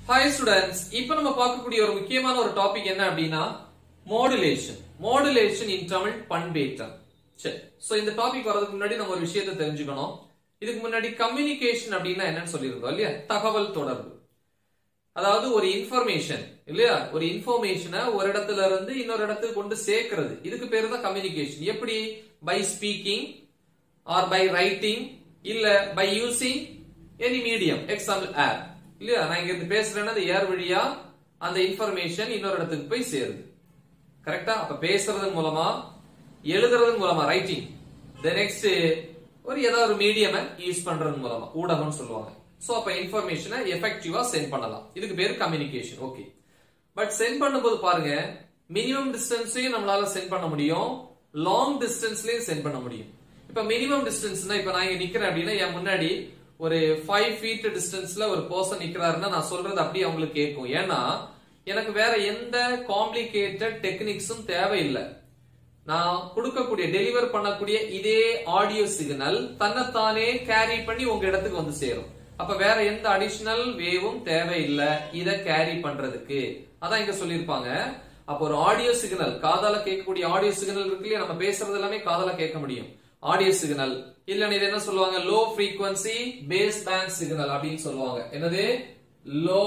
Hi students இப்போ நம்ம பார்க்கக்கூடிய ஒரு முக்கியமான ஒரு டாபிக் என்ன அப்படின்னா மாடுலேஷன் மாடுலேஷன் இன் தமிழ் பண்பேற்றம் சரி சோ இந்த டாபிக் வரதுக்கு முன்னாடி நம்ம ஒரு விஷயத்தை தெரிஞ்சுக்கணும் இதுக்கு முன்னாடி கம்யூனிகேஷன் அப்படின்னா என்னன்னு சொல்லியிருந்தோம் இல்லையா தகவல் தொடர்பு அதாவது ஒரு இன்ஃபர்மேஷன் இல்லையா ஒரு இன்ஃபர்மேஷனை ஒரு இடத்துல இருந்து இன்னொரு இடத்துக்கு கொண்டு சேர்க்கிறது இதுக்கு பேரு தான் கம்யூனிகேஷன் எப்படி by speaking or by writing இல்ல by using any medium example air இல்லையா நான் இங்க இருந்து பேசுறேன்னா அந்த ஏர் வழியா அந்த இன்ஃபர்மேஷன் இன்னொரு இடத்துக்கு போய் சேருது கரெக்டா அப்ப பேசுறதன் மூலமா எழுதுறதன் மூலமா ரைட்டிங் த நெக்ஸ்ட் ஒரு ஏதாவது ஒரு மீடியம் யூஸ் பண்றது மூலமா ஊடகம்னு சொல்லுவாங்க சோ அப்ப இன்ஃபர்மேஷனை எஃபெக்டிவா சென்ட் பண்ணலாம் இதுக்கு பேரு கம்யூனிகேஷன் ஓகே பட் சென்ட் பண்ணும்போது பாருங்க மினிமம் டிஸ்டன்ஸையும் நம்மளால சென்ட் பண்ண முடியும் லாங் டிஸ்டன்ஸ்லயும் சென்ட் பண்ண முடியும் இப்ப மினிமம் டிஸ்டன்ஸ்னா இப்ப நான் இங்க நிக்கிறேன் அப்படின்னா என் முன்னாடி ஒரு ஃபைவ் ஃபீட் டிஸ்டன்ஸ்ல ஒரு பர்சன் நிக்கிறாருன்னா நான் சொல்றது அப்படியே அவங்களுக்கு கேட்கும் ஏன்னா எனக்கு வேற எந்த காம்ப்ளிகேட்டட் டெக்னிக்ஸும் தேவையில்லை நான் கொடுக்கக்கூடிய டெலிவர் பண்ணக்கூடிய இதே ஆடியோ சிக்னல் தன்னைத்தானே கேரி பண்ணி உங்க இடத்துக்கு வந்து சேரும் அப்ப வேற எந்த அடிஷனல் வேவும் தேவையில்லை இத கேரி பண்றதுக்கு அதான் இங்க சொல்லியிருப்பாங்க அப்போ ஒரு ஆடியோ சிக்னல் காதால கேட்கக்கூடிய ஆடியோ சிக்னல் இருக்கு இல்லையா நம்ம பேசுறது எல்லாமே காதால கேட்க முடியும் ஆடியோ சிக்னல் இல்லன்னு இது என்ன சொல்லுவாங்க low frequency base band signal அப்படின்னு சொல்லுவாங்க என்னது low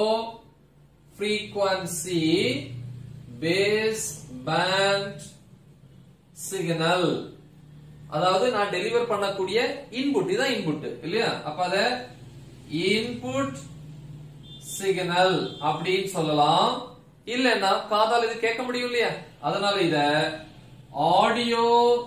frequency base band signal அதாவது நான் டெலிவர் பண்ணக்கூடிய இன்புட் இதான் இன்புட் இல்லையா அப்ப அத இன்புட் சிக்னல் அப்படின்னு சொல்லலாம் இல்லன்னா காதால இது கேட்க முடியும் இல்லையா அதனால இத ஆடியோ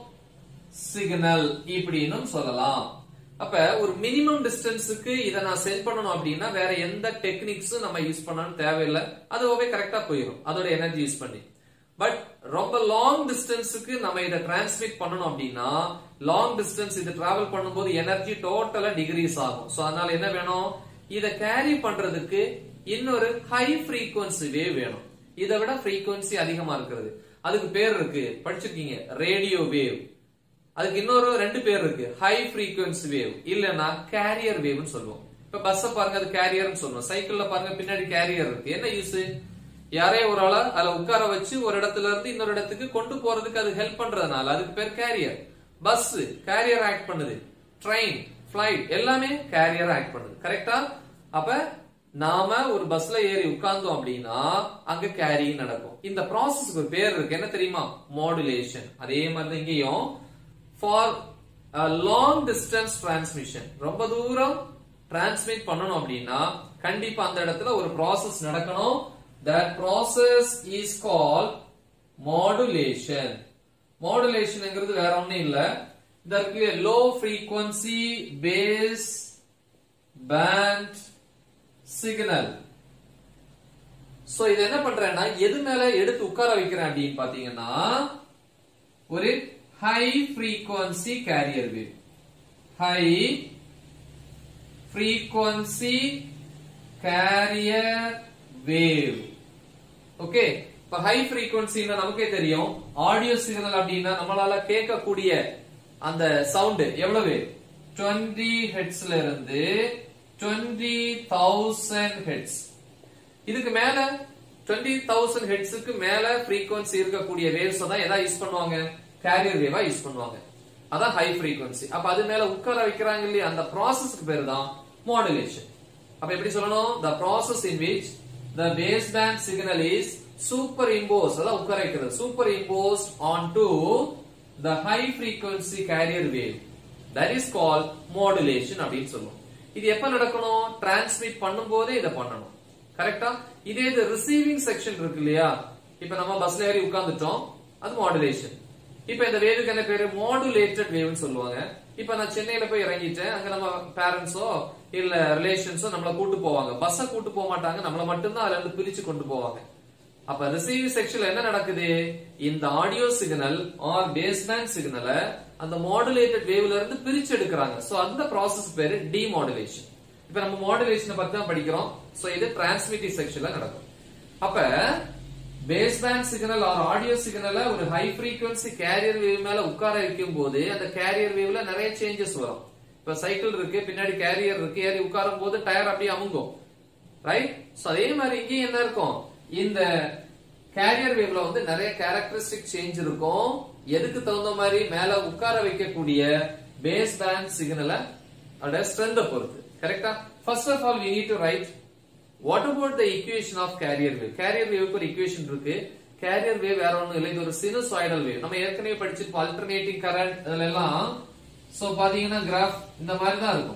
சிக்னல் இப்படின்னு சொல்லலாம் அப்ப ஒரு மினிமம் டிஸ்டன்ஸுக்கு இதை நான் சென்ட் பண்ணணும் அப்படின்னா வேற எந்த டெக்னிக்ஸும் நம்ம யூஸ் பண்ணணும் தேவையில்லை அதுவே கரெக்டா போயிடும் அதோட எனர்ஜி யூஸ் பண்ணி பட் ரொம்ப லாங் டிஸ்டன்ஸுக்கு நம்ம இதை டிரான்ஸ்மிட் பண்ணணும் அப்படின்னா லாங் டிஸ்டன்ஸ் இது டிராவல் பண்ணும்போது எனர்ஜி டோட்டலா டிகிரீஸ் ஆகும் சோ அதனால என்ன வேணும் இத கேரி பண்றதுக்கு இன்னொரு ஹை frequency வேவ் வேணும் இதை விட frequency அதிகமா இருக்கிறது அதுக்கு பேர் இருக்கு படிச்சிருக்கீங்க ரேடியோ வேவ் அதுக்கு இன்னொரு ரெண்டு பேர் இருக்கு ஹை frequency வேவ் இல்லனா கேரியர் வேவ்னு சொல்லுவோம் இப்ப பஸ் பாருங்க அது கேரியர்னு சொல்லுவோம் சைக்கிள்ல பாருங்க பின்னாடி கேரியர் இருக்கு என்ன யூஸ் யாரையும் ஒரு ஆளை அதுல உட்கார வச்சு ஒரு இடத்துல இருந்து இன்னொரு இடத்துக்கு கொண்டு போறதுக்கு அது ஹெல்ப் பண்றதுனால அதுக்கு பேர் கேரியர் பஸ் கேரியர் ஆக்ட் பண்ணுது ட்ரெயின் பிளைட் எல்லாமே கேரியர் ஆக்ட் பண்ணுது கரெக்டா அப்ப நாம ஒரு பஸ்ல ஏறி உட்கார்ந்தோம் அப்படின்னா அங்க கேரிங் நடக்கும் இந்த ப்ராசஸ்க்கு ஒரு பேர் இருக்கு என்ன தெரியுமா மாடுலேஷன் அதே மாதிரி தான் இங்கேயும் ஃபார் லாங் டிஸ்டன்ஸ் டிரான்ஸ்மிஷன் ரொம்ப தூரம் டிரான்ஸ்மிட் பண்ணணும் அப்படின்னா கண்டிப்பா அந்த இடத்துல ஒரு ப்ராசஸ் நடக்கணும் that process is called modulation மாடுலேஷன்ங்கிறது வேற ஒண்ணும் இல்ல இதற்கு low frequency base band signal so இது என்ன பண்றேன்னா எது மேல எடுத்து உட்கார வைக்கிறேன் அப்படின்னு பாத்தீங்கன்னா ஒரு high frequency carrier wave high frequency carrier wave okay இப்ப ஹை frequencyனா நமக்கே தெரியும் ஆடியோ சிக்னல் அப்படின்னா நம்மளால கேட்கக்கூடிய அந்த சவுண்ட் எவ்வளவு 20 ஹெட்ஸ்ல இருந்து 20000 ஹெட்ஸ் இதுக்கு மேல 20000 ஹெட்ஸுக்கு மேல frequency இருக்கக்கூடிய வேவ்ஸ் தான் எதா யூஸ் பண்ணுவாங்க கேரியர் வேவா யூஸ் பண்ணுவாங்க அதான் ஹை frequency அப்ப அது மேல உட்கார வைக்கிறாங்க இல்லையா அந்த ப்ராசஸ்க்கு பேரு தான் மாடுலேஷன் அப்ப எப்படி சொல்லணும் the process in which the baseband signal is superimposed அதான் உட்கார வைக்கிறது superimposed onto the high frequency carrier wave that is called modulation அப்படின்னு சொல்லுவோம் இது எப்ப நடக்கணும் டிரான்ஸ்மிட் பண்ணும்போதே இதை பண்ணணும் கரெக்டா இதே இது ரிசீவிங் செக்ஷன் இருக்கு இல்லையா இப்ப நம்ம பஸ்ல ஏறி உட்கார்ந்துட்டோம் அது மாடுலேஷன் இப்ப இந்த வேவுக்கு என்ன பேரு மாடுலேட்டட் வேவ்னு சொல்லுவாங்க இப்ப நான் சென்னையில போய் இறங்கிட்டேன் அங்க நம்ம பேரண்ட்ஸோ இல்ல ரிலேஷன்ஸோ நம்மள கூட்டு போவாங்க பஸ்ஸ கூட்டு போக மாட்டாங்க நம்மள மட்டும்தான் அதுல இருந்து பிரிச்சு கொண்டு போவாங்க அப்ப ரிசீவிங் செக்ஷன்ல என்ன நடக்குது இந்த ஆடியோ சிக்னல் ஆர் பேஸ்பேண்ட் சிக்னலை அந்த மாடுலேட்டட் வேவ்ல இருந்து பிரிச்சு எடுக்கிறாங்க சோ அந்த ப்ராசஸ் பேரு டிமாடுலேஷன் இப்ப நம்ம மாடுலேஷனை பத்தி தான் படிக்கிறோம் சோ இது டிரான்ஸ்மிட்டிவ் செக்ஷன்ல நடக்கும் அப்ப பேஸ்பேண்ட் சிக்னல் ஆர் ஆடியோ சிக்னல ஒரு ஹை frequency கேரியர் வேவ் மேல உட்கார வைக்கும் போது அந்த கேரியர் வேவ்ல நிறைய சேஞ்சஸ் வரும் இப்ப சைக்கிள் இருக்கு பின்னாடி கேரியர் இருக்கு ஏறி உட்காரும் போது டயர் அப்படியே அமுங்கும் ரைட் சோ அதே மாதிரி இங்கேயும் என்ன இருக்கும் இந்த கேரியர் வேவ்ல வந்து நிறைய கேரக்டரிஸ்டிக் சேஞ்ச் இருக்கும் எதுக்கு தகுந்த மாதிரி மேல உட்கார வைக்கக்கூடிய பேஸ் பேண்ட் சிக்னலை அதோட ஸ்ட்ரென்த் பொறுத்து கரெக்டா first of all we need to write what about the equation of carrier wave carrier வேவுக்கு ஒரு ஈக்குவேஷன் இருக்கு கேரியர் வேவ் வேற ஒண்ணும் இல்லை இது ஒரு சினுசாய்டல் வேவ் நம்ம ஏற்கனவே படிச்சிருப்போம் அல்டர்னேட்டிங் கரண்ட் இதுல எல்லாம் சோ பாத்தீங்கன்னா கிராஃப் இந்த மாதிரி தான் இருக்கும்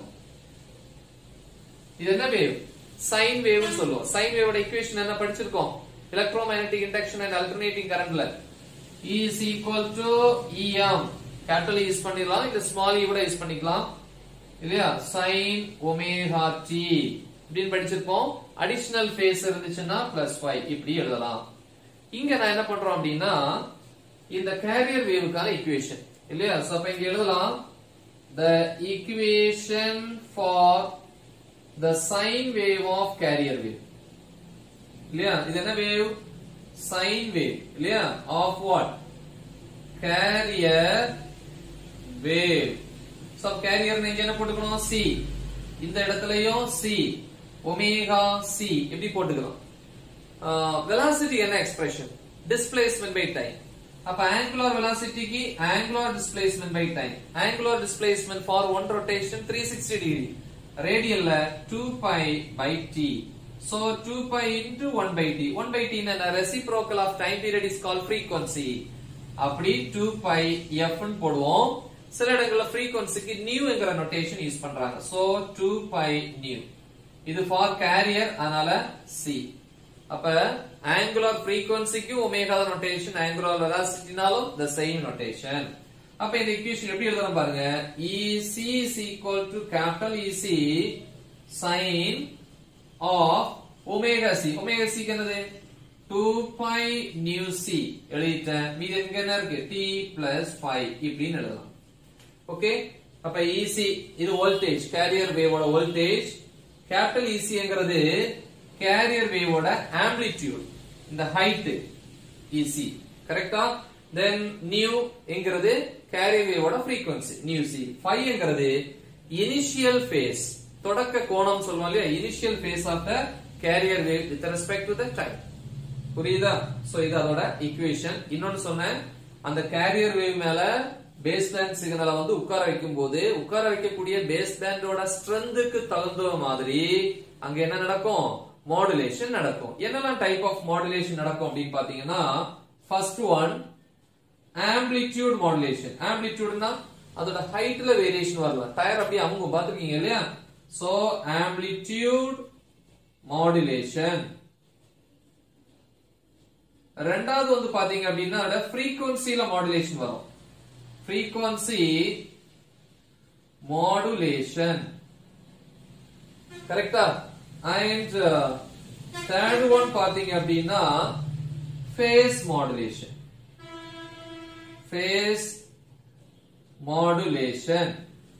இது என்ன வேவ் சைன் வேவ்னு சொல்லுவோம் சைன் வேவோட ஈக்குவேஷன் என்ன படிச்சிருக்கோம் எலக்ட்ரோமேக்னெட்டிக் இண்டக்ஷன் அண்ட் அல்டர்னேட்டிங் கரண்ட்ல E is equal to EM capital use பண்ணிடலாம் இல்ல ஸ்மால் கூட யூஸ் பண்ணிக்கலாம் இல்லையா sin ஒமேகா t இப்படின்னு படிச்சிருப்போம் அடிஷனல் ஃபேஸ் இருந்துச்சுன்னா பிளஸ் ஃபைவ் இப்படி எழுதலாம் இங்க நான் என்ன பண்றோம் அப்படின்னா இந்த கேரியர் வேவுக்கான ஈக்குவேஷன் இல்லையா சோ அப்ப இங்க எழுதலாம் the equation for the sine wave of carrier wave இல்லையா இது என்ன வேவ் சைன் வேவ் இல்லையா of what carrier wave so carrier நீங்க என்ன போட்டுக்கணும் சி இந்த இடத்துலயும் சி ஒமேகா சி எப்படி போட்டுக்கலாம் வெலாசிட்டி என்ன எக்ஸ்பிரஷன் டிஸ்பிளேஸ்மெண்ட் பை டைம் அப்ப ஆங்குலர் வெலாசிட்டிக்கு angular displacement by time angular displacement for one rotation three sixty degree ரேடியல்ல two pi by t So 2 pi into 1 by t. 1 by t என்ன reciprocal of time period is called frequency. அப்படி 2 pi f ன்னு போடுவோம் சில இடங்கள்ல frequencyக்கு nu என்கிற notation use பண்றாங்க so 2 pi nu இது for carrier அதனால c அப்ப angular frequencyக்கு ஒமேகா தான் notation angular velocityனாலும் the same notation அப்ப இந்த equation எப்படி எழுதலாம் பாருங்க EC is equal to capital EC sin of omega c omega c க்கு என்னது 2 pi nu c எழுதிட்டேன் மீதி எங்க என்ன இருக்கு t plus 5 இப்படின்னு எழுதலாம் ஓகே அப்ப EC இது வோல்டேஜ் கேரியர் வேவோட வோல்டேஜ் கேபிட்டல் ECங்கிறது கேரியர் வேவோட ஆம்ப்ளிடியூட் இந்த ஹைட் EC கரெக்டா தென் நியூ என்கிறது கேரியர் வேவோட frequency நியூ c 5 என்கிறது இனிஷியல் ஃபேஸ் தொடக்க கோணம் சொல்லுவோம் இல்லையா initial phase of the carrier wave with respect to the time புரியுதா சோ இது அதோட ஈக்குவேஷன் இன்னொன்னு சொன்னேன் அந்த கேரியர் வேவ் மேல பேஸ் பேண்ட் சிக்னலை வந்து உட்கார வைக்கும் போது உட்கார வைக்கக்கூடிய பேஸ் பேண்டோட ஸ்ட்ரென்த்துக்கு தகுந்த மாதிரி அங்க என்ன நடக்கும் மாடுலேஷன் நடக்கும் என்னெல்லாம் டைப் ஆஃப் மாடுலேஷன் நடக்கும் அப்படின்னு பாத்தீங்கன்னா ஃபர்ஸ்ட் ஒன் ஆம்பிளிடியூட் மாடுலேஷன் ஆம்பிளிடியூட்னா அதோட ஹைட்ல வேரியேஷன் வரலாம் டயர் அப்படியே அவங்க பாத்துருக்கீங்க இல்லையா சோ ஆம்பிளிடியூட் மாடுலேஷன் ரெண்டாவது வந்து பாத்தீங்க அப்படின்னா அதோட ஃப்ரீக்வன்சில மாடுலேஷன் வரும் ஃப்ரீக்வன்சி மாடுலேஷன் கரெக்டா அண்ட் தேர்ட் ஒன் பாத்தீங்க அப்படின்னா phase modulation phase modulation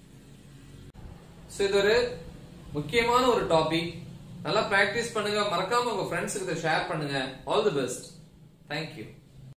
so இது ஒரு முக்கியமான ஒரு டாபிக் நல்லா பிராக்டிஸ் பண்ணுங்க மறக்காம உங்க ஃப்ரெண்ட்ஸுக்கு ஷேர் பண்ணுங்க ஆல் தி பெஸ்ட் தேங்க்யூ